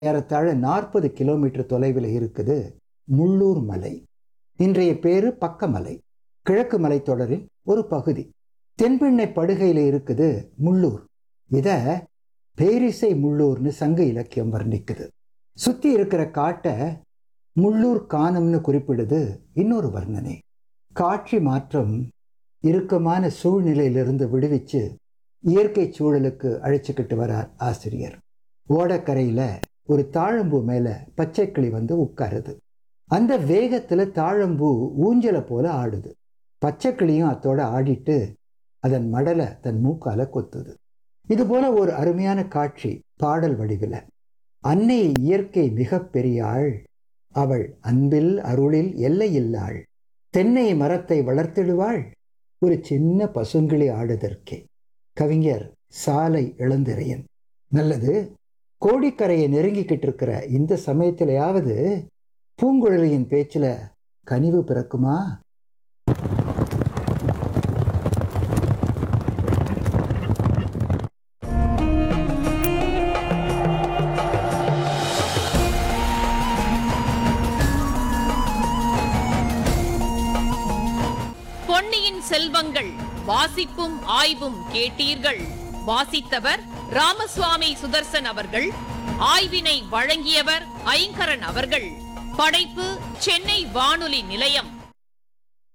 ஏறத்தாழ நாற்பது கிலோமீட்டர் தொலைவில் இருக்குது முள்ளூர் மலை இன்றைய பேரு பக்கமலை கிழக்கு மலைத்தொடரின் ஒரு பகுதி தென்பெண்ணை படுகையில் இருக்குது முள்ளூர் இத பேரிசை முள்ளூர்னு சங்க இலக்கியம் வர்ணிக்குது சுத்தி இருக்கிற காட்டை முள்ளூர் காணம்னு குறிப்பிடுது இன்னொரு வர்ணனை காட்சி மாற்றம் இறுக்கமான சூழ்நிலையிலிருந்து விடுவிச்சு இயற்கை சூழலுக்கு அழைச்சிக்கிட்டு வரார் ஆசிரியர் ஓடக்கரையில ஒரு தாழம்பூ மேல பச்சைக்கிளி வந்து உட்காருது அந்த வேகத்துல தாழம்பூ ஊஞ்சலை போல ஆடுது பச்சைக்கிளியும் அத்தோட ஆடிட்டு அதன் மடலை தன் மூக்கால கொத்துது இது போல ஒரு அருமையான காட்சி பாடல் வடிவில் அன்னை இயற்கை மிக பெரியாள் அவள் அன்பில் அருளில் எல்லையில்லாள் தென்னை மரத்தை வளர்த்திடுவாள் ஒரு சின்ன பசுங்கிளி ஆடுதற்கே கவிஞர் சாலை இளந்திரையன் நல்லது கோடிக்கரையை நெருங்கிக்கிட்டு இருக்கிற இந்த சமயத்திலேயாவது பூங்குழலியின் பேச்சுல கனிவு பிறக்குமா பொன்னியின் செல்வங்கள் வாசிப்பும் ஆய்வும் கேட்டீர்கள் வாசித்தவர் ராமசுவாமி சுதர்சன் அவர்கள் ஆய்வினை வழங்கியவர் ஐங்கரன் அவர்கள் படைப்பு சென்னை வானொலி நிலையம்